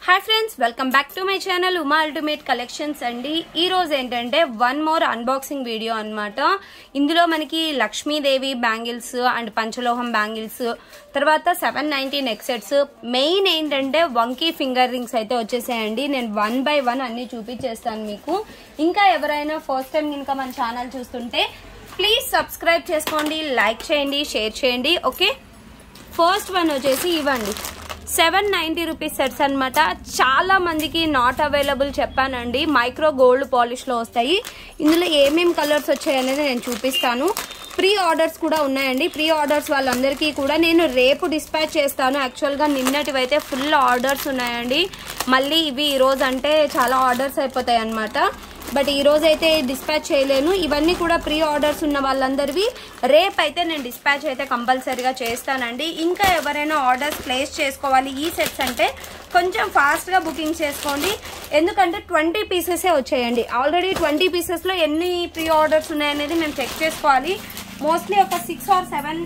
hi friends welcome back to my channel Uma ultimate collections అండి ఈ రోజు ఏంటంటే వన్ మోర్ అన్బాక్సింగ్ వీడియో అన్నమాట ఇందులో మనకి లక్ష్మీదేవి బ్యాంగిల్స్ అండ్ పంచలోహం బ్యాంగిల్స్ తర్వాత seven ninety neck sets main ఏంటంటే వంకీ ఫింగర్ రింగ్స్ అయితే వచ్చేసాయండి నేను వన్ బై వన్ అన్ని చూపించేస్తాను మీకు ఇంకా ఎవరైనా ఫస్ట్ టైం ఇంకా మన ఛానల్ చూస్తుంటే ప్లీజ్ సబ్స్క్రైబ్ చేసుకోండి లైక్ చేయండి షేర్ చేయండి ఓకే ఫస్ట్ వన్ వచ్చేసి ఇవ్వండి సెవెన్ నైంటీ రూపీస్ సెట్స్ అనమాట చాలా మందికి నాట్ అవైలబుల్ చెప్పానండి మైక్రో గోల్డ్ పాలిష్లో వస్తాయి ఇందులో ఏమేమి కలర్స్ వచ్చాయి అనేది నేను చూపిస్తాను ప్రీ ఆర్డర్స్ కూడా ఉన్నాయండి ప్రీ ఆర్డర్స్ వాళ్ళందరికీ కూడా నేను రేపు డిస్పాచ్ చేస్తాను యాక్చువల్గా నిన్నటివైతే ఫుల్ ఆర్డర్స్ ఉన్నాయండి మళ్ళీ ఇవి ఈరోజు అంటే చాలా ఆర్డర్స్ అయిపోతాయి అనమాట బట్ ఈ రోజు అయితే డిస్పాచ్ చేయలేను ఇవన్నీ కూడా ప్రీ ఆర్డర్స్ ఉన్న వాళ్ళందరివి రేపు అయితే నేను డిస్పాచ్ అయితే కంపల్సరీగా చేస్తానండి ఇంకా ఎవరైనా ఆర్డర్స్ ప్లేస్ చేసుకోవాలి ఈ సెట్స్ అంటే కొంచెం ఫాస్ట్గా బుకింగ్ చేసుకోండి ఎందుకంటే ట్వంటీ పీసెసే వచ్చాయండి ఆల్రెడీ ట్వంటీ పీసెస్లో ఎన్ని ప్రీ ఆర్డర్స్ ఉన్నాయనేది మేము చెక్ చేసుకోవాలి మోస్ట్లీ ఒక సిక్స్ ఆర్ సెవెన్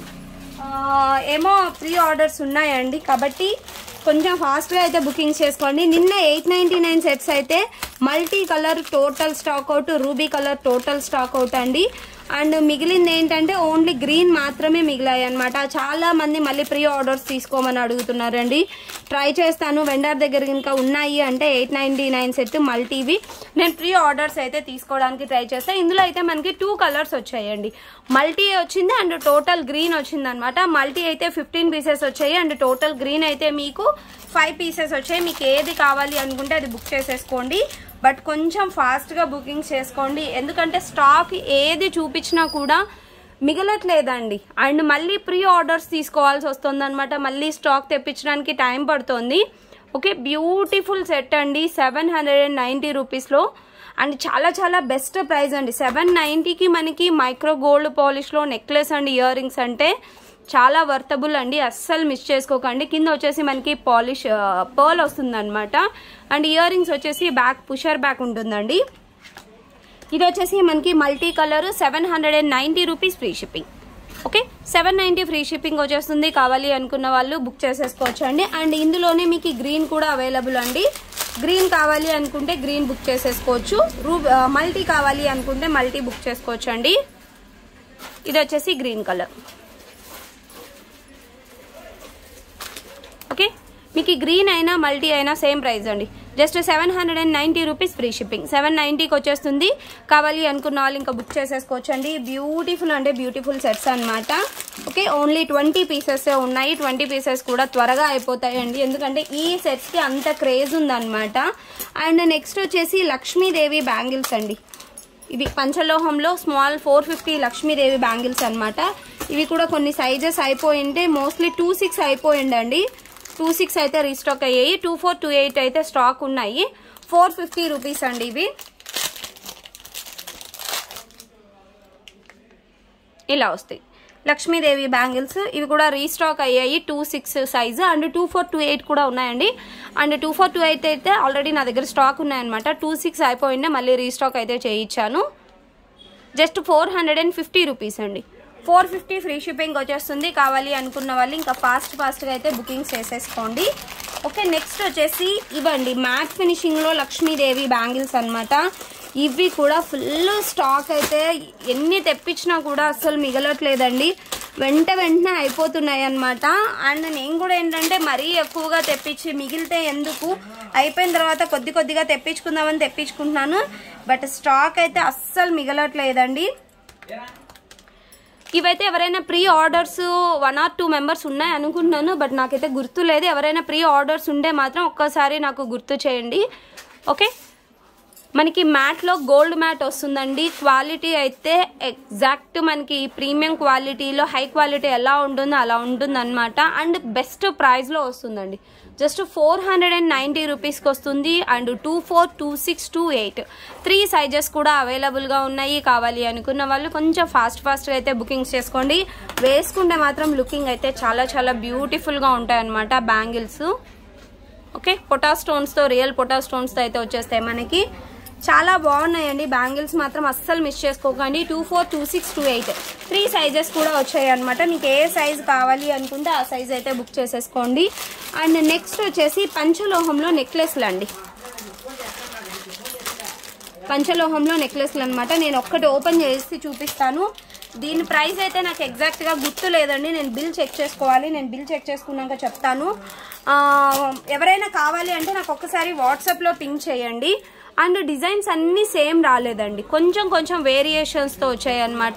ఏమో ప్రీ ఆర్డర్స్ ఉన్నాయండి కాబట్టి కొంచెం ఫాస్ట్గా అయితే బుకింగ్ చేసుకోండి నిన్న ఎయిట్ నైంటీ నైన్ సెట్స్ అయితే multi colour total stock out ruby colour total stock out అండి అండ్ మిగిలింది ఏంటంటే ఓన్లీ గ్రీన్ మాత్రమే మిగిలాయి అనమాట చాలా మంది మళ్ళీ ప్రీ ఆర్డర్స్ తీసుకోమని అడుగుతున్నారండి ట్రై చేస్తాను వెండర్ దగ్గర ఇంకా ఉన్నాయి అంటే ఎయిట్ నైంటీ నైన్ సెట్ మల్టీవి నేను ప్రీ ఆర్డర్స్ అయితే తీసుకోవడానికి ట్రై చేస్తాను ఇందులో అయితే మనకి టూ కలర్స్ వచ్చాయండి మల్టీ వచ్చింది అండ్ టోటల్ గ్రీన్ వచ్చింది అనమాట మల్టీ అయితే ఫిఫ్టీన్ పీసెస్ వచ్చాయి అండ్ టోటల్ గ్రీన్ అయితే మీకు ఫైవ్ పీసెస్ వచ్చాయి మీకు ఏది కావాలి అనుకుంటే అది బుక్ చేసేసుకోండి బట్ కొంచెం ఫాస్ట్గా బుకింగ్ చేసుకోండి ఎందుకంటే స్టాక్ ఏది చూపించినా కూడా మిగలట్లేదండి అండ్ మళ్ళీ ప్రీ ఆర్డర్స్ తీసుకోవాల్సి వస్తుంది అనమాట మళ్ళీ స్టాక్ తెప్పించడానికి టైం పడుతుంది ఓకే బ్యూటిఫుల్ సెట్ అండి సెవెన్ హండ్రెడ్ అండ్ నైంటీ రూపీస్లో అండ్ చాలా చాలా బెస్ట్ ప్రైస్ అండి సెవెన్ నైంటీకి మనకి మైక్రో గోల్డ్ పాలిష్లో నెక్లెస్ అండ్ ఇయర్ రింగ్స్ అంటే చాలా వర్తబుల్ అండి అస్సలు మిస్ చేసుకోకండి కింద వచ్చేసి మనకి పాలిష్ పర్ల్ వస్తుంది అనమాట అండ్ ఇయర్ రింగ్స్ వచ్చేసి బ్యాక్ పుషర్ బ్యాక్ ఉంటుందండి ఇది వచ్చేసి మనకి multi colour seven hundred and ninety rupees free shipping okay seven ninety free shipping వచ్చేస్తుంది కావాలి అనుకున్న వాళ్ళు బుక్ చేసేసుకోవచ్చు అండి అండ్ ఇందులోనే మీకు గ్రీన్ కూడా అవైలబుల్ అండి గ్రీన్ కావాలి అనుకుంటే గ్రీన్ బుక్ చేసేసుకోవచ్చు రూ మల్టీ కావాలి అనుకుంటే మల్టీ బుక్ చేసుకోవచ్చు అండి ఇది వచ్చేసి గ్రీన్ కలర్ ఓకే మీకు గ్రీన్ అయినా మల్టీ అయినా సేమ్ ప్రైస్ అండి just seven hundred and ninety rupees free shipping seven నైంటీకి వచ్చేస్తుంది కావాలి అనుకున్న వాళ్ళు ఇంకా బుక్ చేసేసుకోవచ్చు అండి బ్యూటిఫుల్ అంటే బ్యూటిఫుల్ సెట్స్ అనమాట ఓకే ఓన్లీ ట్వంటీ పీసెస్ ఉన్నాయి ట్వంటీ పీసెస్ కూడా త్వరగా అయిపోతాయండి ఎందుకంటే ఈ సెట్స్కి అంత క్రేజ్ ఉందన్నమాట అండ్ నెక్స్ట్ వచ్చేసి లక్ష్మీదేవి బ్యాంగిల్స్ అండి ఇవి పంచలోహంలో small four fifty Lakshmidevi bangles అనమాట ఇవి కూడా కొన్ని సైజెస్ అయిపోయింటే మోస్ట్లీ టూ సిక్స్ అయిపోయిందండి టూ సిక్స్ అయితే రీస్టాక్ అయ్యాయి టూ ఫోర్ టూ ఎయిట్ అయితే స్టాక్ ఉన్నాయి ఫోర్ ఫిఫ్టీ రూపీస్ అండి ఇవి ఇలా వస్తాయి లక్ష్మీదేవి బ్యాంగిల్స్ ఇవి కూడా రీస్టాక్ అయ్యాయి two six size and two four two eight కూడా ఉన్నాయండి and two four two eight అయితే ఆల్రెడీ నా దగ్గర స్టాక్ ఉన్నాయన్నమాట టూ సిక్స్ అయిపోయిండే మళ్ళీ రీస్టాక్ అయితే చేయించాను just four hundred and fifty rupees అండి ఫోర్ ఫిఫ్టీ ఫ్రీ షిప్పింగ్ వచ్చేస్తుంది కావాలి అనుకున్న వాళ్ళు ఇంకా ఫాస్ట్ ఫాస్ట్గా అయితే బుకింగ్ చేసేసుకోండి ఓకే నెక్స్ట్ వచ్చేసి ఇవ్వండి మ్యాట్ ఫినిషింగ్లో లక్ష్మీదేవి బ్యాంగిల్స్ అనమాట ఇవి కూడా ఫుల్ స్టాక్ అయితే ఎన్ని తెప్పించినా కూడా అస్సలు మిగలట్లేదండి వెంట వెంటనే అయిపోతున్నాయి అనమాట అండ్ నేను కూడా ఏంటంటే మరీ ఎక్కువగా తెప్పించి మిగిలితే ఎందుకు అయిపోయిన తర్వాత కొద్ది కొద్దిగా తెప్పించుకుందామని తెప్పించుకుంటున్నాను బట్ స్టాక్ అయితే అస్సలు మిగలట్లేదండి ఇవైతే ఎవరైనా pre orders one or two members ఉన్నాయి అనుకుంటున్నాను బట్ నాకైతే గుర్తు లేదు ఎవరైనా ప్రీ ఆర్డర్స్ ఉంటే మాత్రం ఒక్కసారి నాకు గుర్తు చేయండి ఓకే మనకి మ్యాట్లో గోల్డ్ మ్యాట్ వస్తుందండి క్వాలిటీ అయితే ఎగ్జాక్ట్ మనకి ప్రీమియం క్వాలిటీలో హై క్వాలిటీ ఎలా ఉంటుందో అలా ఉంటుంది అనమాట అండ్ బెస్ట్ ప్రైస్లో వస్తుందండి just four hundred and ninety రూపీస్కి వస్తుంది and two four two six two eight three sizes కూడా అవైలబుల్గా ఉన్నాయి కావాలి అనుకున్న వాళ్ళు కొంచెం ఫాస్ట్ ఫాస్ట్గా అయితే బుకింగ్స్ చేసుకోండి వేసుకుంటే మాత్రం లుకింగ్ అయితే చాలా చాలా బ్యూటిఫుల్గా ఉంటాయి అనమాట బ్యాంగిల్స్ ఓకే పొటా స్టోన్స్తో రియల్ పొటా స్టోన్స్తో అయితే వచ్చేస్తాయి మనకి చాలా బాగున్నాయండి బ్యాంగిల్స్ మాత్రం అస్సలు మిస్ చేసుకోకండి two four two six two eight three sizes కూడా వచ్చాయి అనమాట మీకు ఏ సైజ్ కావాలి అనుకుంటే ఆ సైజ్ అయితే బుక్ చేసేసుకోండి అండ్ నెక్స్ట్ వచ్చేసి పంచలోహంలో నెక్లెస్లు అండి పంచలోహంలో నెక్లెస్లు అనమాట నేను ఒక్కటి ఓపెన్ చేసి చూపిస్తాను దీని ప్రైస్ అయితే నాకు ఎగ్జాక్ట్గా గుర్తు లేదండి నేను బిల్ చెక్ చేసుకోవాలి నేను బిల్ చెక్ చేసుకున్నాక చెప్తాను ఆ, ఎవరైనా కావాలి అంటే నాకు ఒక్కసారి వాట్సాప్లో పింక్ చేయండి అండ్ డిజైన్స్ అన్నీ సేమ్ రాలేదండి కొంచెం కొంచెం వేరియేషన్స్తో వచ్చాయి అనమాట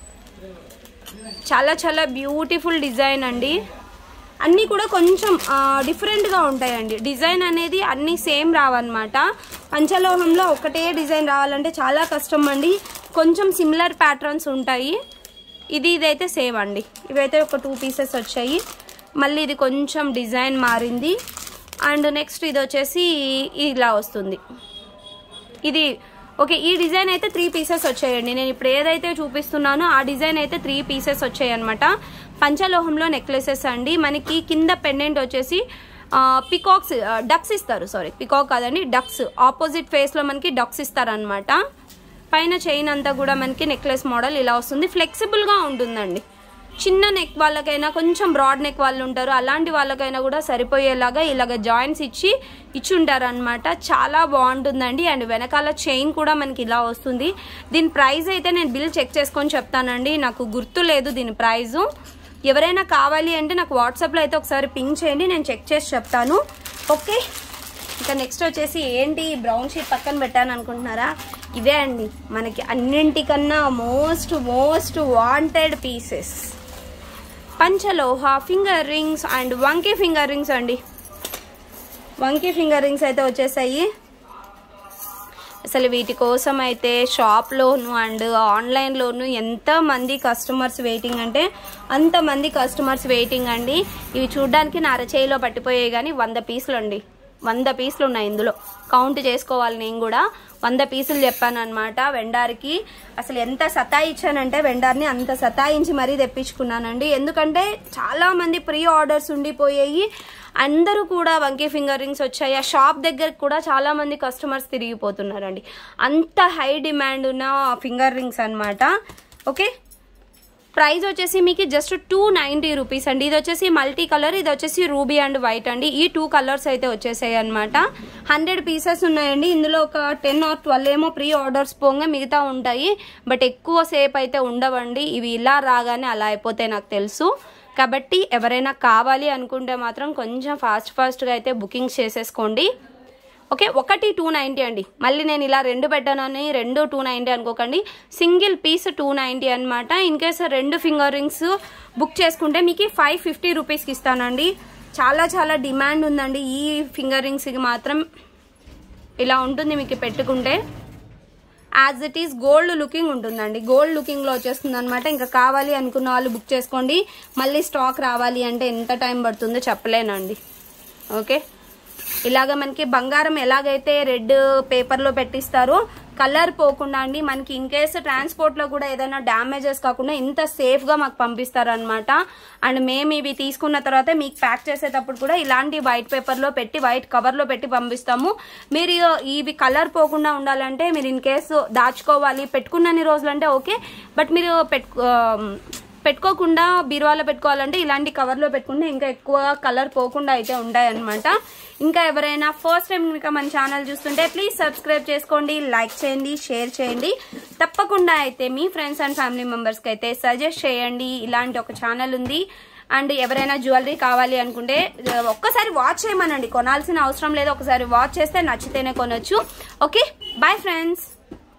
చాలా చాలా బ్యూటిఫుల్ డిజైన్ అండి అన్నీ కూడా కొంచెం ఆ, డిఫరెంట్గా ఉంటాయండి డిజైన్ అనేది అన్నీ సేమ్ రావన్నమాట పంచలోహంలో ఒకటే డిజైన్ రావాలంటే చాలా కష్టం అండి కొంచెం సిమిలర్ ప్యాటర్న్స్ ఉంటాయి ఇది ఇదైతే సేమ్ అండి ఇవైతే ఒక టూ పీసెస్ వచ్చాయి మళ్ళీ ఇది కొంచెం డిజైన్ మారింది అండ్ నెక్స్ట్ ఇది వచ్చేసి ఇలా వస్తుంది ఇది ఓకే ఈ డిజైన్ అయితే త్రీ పీసెస్ వచ్చాయండి నేను ఇప్పుడు ఏదైతే చూపిస్తున్నానో ఆ డిజైన్ అయితే త్రీ పీసెస్ వచ్చాయి అనమాట పంచలోహంలో నెక్లెసెస్ అండి మనకి కింద పెండెంట్ వచ్చేసి పికాక్స్ డక్స్ ఇస్తారు సారీ పికాక్ కాదండి డక్స్ ఆపోజిట్ ఫేస్లో మనకి డక్స్ ఇస్తారనమాట పైన చైన్ అంతా కూడా మనకి నెక్లెస్ మోడల్ ఇలా వస్తుంది ఫ్లెక్సిబుల్గా ఉంటుందండి చిన్న నెక్ వాళ్ళకైనా కొంచెం బ్రాడ్ నెక్ వాళ్ళు ఉంటారు అలాంటి వాళ్ళకైనా కూడా సరిపోయేలాగా ఇలాగ జాయింట్స్ ఇచ్చి ఇచ్చి ఉంటారు అనమాట చాలా బాగుంటుందండి అండ్ వెనకాల చైన్ కూడా మనకి ఇలా వస్తుంది దీని ప్రైస్ అయితే నేను బిల్ చెక్ చేసుకొని చెప్తానండి నాకు గుర్తు లేదు దీని ప్రైజు ఎవరైనా కావాలి అంటే నాకు వాట్సాప్లో అయితే ఒకసారి పింక్ చేయండి నేను చెక్ చేసి చెప్తాను ఓకే ఇంకా నెక్స్ట్ వచ్చేసి ఏంటి బ్రౌన్ షీట్ పక్కన పెట్టాను అనుకుంటున్నారా ఇదే అండి మనకి అన్నింటికన్నా మోస్ట్ మోస్ట్ వాంటెడ్ పీసెస్ పంచలోహ ఫింగర్ రింగ్స్ అండ్ వంకీ ఫింగర్ రింగ్స్ అండి వంకీ ఫింగర్ రింగ్స్ అయితే వచ్చేసాయి అసలు వీటి కోసం అయితే షాప్లోను అండ్ ఆన్లైన్లోను ఎంతమంది కస్టమర్స్ వెయిటింగ్ అంటే అంతమంది కస్టమర్స్ వెయిటింగ్ అండి ఇవి చూడడానికి నా అరచేయిలో పట్టిపోయాయి కానీ వంద పీసులు అండి వంద పీసులు ఉన్నాయి ఇందులో కౌంట్ చేసుకోవాలి నేను కూడా వంద పీసులు చెప్పాను అనమాట వెండార్కి అసలు ఎంత సతాయించానంటే వెండార్ని అంత సతాయించి మరీ తెప్పించుకున్నానండి ఎందుకంటే చాలా మంది ప్రీ ఆర్డర్స్ ఉండిపోయాయి అందరూ కూడా వంకీ ఫింగర్ రింగ్స్ వచ్చాయి ఆ షాప్ దగ్గరకు కూడా చాలా మంది కస్టమర్స్ తిరిగిపోతున్నారండి అంత హై డిమాండ్ ఉన్న ఫింగర్ రింగ్స్ అన్నమాట ఓకే ప్రైస్ వచ్చేసి మీకు జస్ట్ టూ నైంటీ రూపీస్ అండి ఇది వచ్చేసి మల్టీ కలర్ ఇది వచ్చేసి రూబీ అండ్ వైట్ అండి ఈ టూ కలర్స్ అయితే వచ్చేసాయి అనమాట హండ్రెడ్ పీసెస్ ఉన్నాయండి ఇందులో ఒక టెన్ ఆర్ ట్వెల్వ్ ఏమో ప్రీ ఆర్డర్స్ పోగా మిగతా ఉంటాయి బట్ ఎక్కువ సేపు అయితే ఉండవండి ఇవి ఇలా రాగానే అలా అయిపోతాయి నాకు తెలుసు కాబట్టి ఎవరైనా కావాలి అనుకుంటే మాత్రం కొంచెం ఫాస్ట్ ఫాస్ట్గా అయితే బుకింగ్ చేసేసుకోండి ఓకే ఒకటి టూ నైంటీ అండి మళ్ళీ నేను ఇలా రెండు పెట్టానని రెండు టూ నైంటీ అనుకోకండి సింగిల్ పీస్ టూ నైంటీ అనమాట ఇన్ కేస్ రెండు ఫింగర్ రింగ్స్ బుక్ చేసుకుంటే మీకు ఫైవ్ ఫిఫ్టీ రూపీస్కి ఇస్తానండి చాలా చాలా డిమాండ్ ఉందండి ఈ ఫింగర్ రింగ్స్కి మాత్రం ఇలా ఉంటుంది మీకు పెట్టుకుంటే as it is gold looking ఉంటుందండి గోల్డ్ లుకింగ్లో వచ్చేస్తుంది అనమాట ఇంకా కావాలి అనుకున్న వాళ్ళు బుక్ చేసుకోండి మళ్ళీ స్టాక్ రావాలి అంటే ఎంత టైం పడుతుందో చెప్పలేనండి ఓకే ఇలాగ మనకి బంగారం ఎలాగైతే రెడ్ పేపర్లో పెట్టిస్తారో కలర్ పోకుండా అండి మనకి ఇన్ కేసు ట్రాన్స్పోర్ట్లో కూడా ఏదైనా డ్యామేజెస్ కాకుండా ఇంత సేఫ్గా మాకు పంపిస్తారనమాట అండ్ మేము ఇవి తీసుకున్న తర్వాత మీకు ప్యాక్ చేసేటప్పుడు కూడా ఇలాంటి వైట్ పేపర్లో పెట్టి వైట్ కవర్లో పెట్టి పంపిస్తాము మీరు ఇవి కలర్ పోకుండా ఉండాలంటే మీరు ఇన్ కేసు దాచుకోవాలి పెట్టుకున్నన్ని రోజులు అంటే ఓకే బట్ మీరు పెట్టు పెట్టుకోకుండా బీరువాలో పెట్టుకోవాలంటే ఇలాంటి కవర్లో పెట్టుకుంటే ఇంకా ఎక్కువ కలర్ పోకుండా అయితే ఉంటాయి అనమాట ఇంకా ఎవరైనా ఫస్ట్ టైం కనుక మన ఛానల్ చూస్తుంటే ప్లీజ్ సబ్స్క్రైబ్ చేసుకోండి లైక్ చేయండి షేర్ చేయండి తప్పకుండా అయితే మీ ఫ్రెండ్స్ అండ్ ఫ్యామిలీ మెంబర్స్కి అయితే సజెస్ట్ చేయండి ఇలాంటి ఒక ఛానల్ ఉంది అండ్ ఎవరైనా జ్యువెలరీ కావాలి అనుకుంటే ఒక్కసారి వాచ్ చేయమనండి కొనాల్సిన అవసరం లేదు ఒకసారి వాచ్ చేస్తే నచ్చితేనే కొనొచ్చు ఓకే బాయ్ ఫ్రెండ్స్